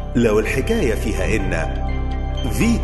لو الحكاية فيها إن فيتو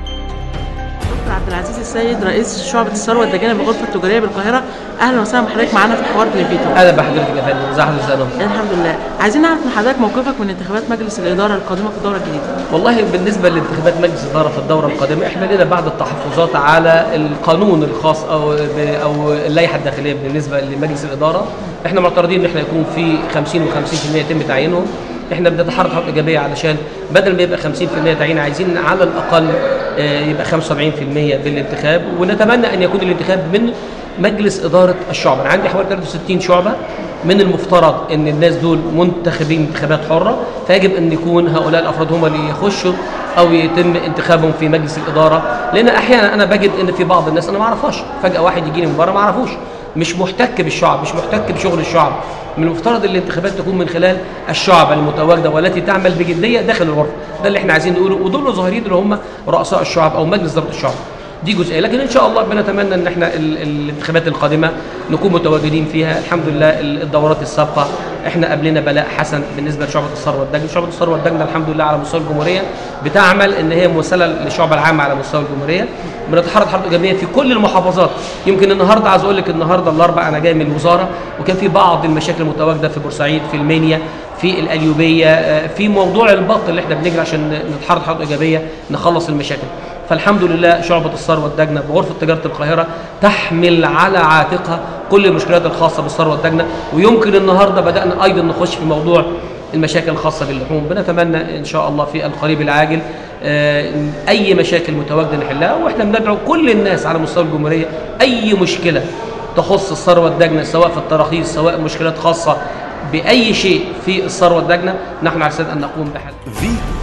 دكتور عبد العزيز السيد رئيس شعبة الثروة الداجنة بالغرفة التجارية بالقاهرة أهلا وسهلا بحضرتك معانا في حوار لفيتو اهلا بحضرتك يا فندم ازي حضرتك يا فندم؟ الحمد لله عايزين نعرف من حضرتك موقفك من انتخابات مجلس الإدارة القادمة في الدورة الجديدة والله بالنسبه لانتخابات مجلس الاداره في الدوره القادمه احنا لنا بعض التحفظات على القانون الخاص او ب- او اللائحه الداخليه بالنسبه لمجلس الاداره احنا معترضين ان احنا يكون في 50 و50% يتم تعيينهم احنا بنتحرك خطوه ايجابيه علشان بدل ما يبقى 50% تعيين عايزين على الاقل آه، يبقى 75% بالانتخاب ونتمنى ان يكون الانتخاب من مجلس اداره الشعب انا عندي حوالي 63 شعبه من المفترض ان الناس دول منتخبين انتخابات حره فيجب ان يكون هؤلاء الافراد هم اللي يخشوا او يتم انتخابهم في مجلس الاداره لان احيانا انا بجد ان في بعض الناس انا ما اعرفهاش فجاه واحد يجيني من بره ما اعرفوش مش محتك بالشعب مش محتك بشغل الشعب من المفترض ان الانتخابات تكون من خلال الشعب المتواجده والتي تعمل بجديه داخل الغرفه ده اللي احنا عايزين نقوله ودول الظاهرين اللي هم رؤساء الشعب او مجلس اداره الشعب دي جزئيه لكن ان شاء الله بنتمنى ان احنا ال- الانتخابات القادمه نكون متواجدين فيها الحمد لله ال- الدورات السابقه احنا قبلنا بلاء حسن بالنسبه لشعبه الثروه والدجن شعبه الثروه والدجن الحمد لله على مستوى الجمهوريه بتعمل ان هي ممثله للشعب العام على مستوى الجمهوريه بنتحرك حركه ايجابيه في كل المحافظات يمكن النهارده عايز اقول لك النهارده الاربع انا جاي من الوزاره وكان في بعض المشاكل المتواجده في بورسعيد في المنيا في القليوبيه آه، في موضوع البط اللي احنا بنجري عشان نتحرك حركه ايجابيه نخلص المشاكل فالحمد لله شعبة الثروة الدجنة بغرفة تجارة القاهرة تحمل على عاتقها كل المشكلات الخاصة بالثروة الدجنة ويمكن النهاردة بدأنا أيضا نخش في موضوع المشاكل الخاصة باللحوم بنتمنى إن شاء الله في القريب العاجل آه، أي مشاكل متواجدة نحلها وإحنا بندعو كل الناس على مستوى الجمهورية أي مشكلة تخص الثروة الدجنة سواء في التراخيص سواء مشكلات خاصة بأي شيء في الثروة الدجنة نحن على استعداد أن نقوم بحل فيتو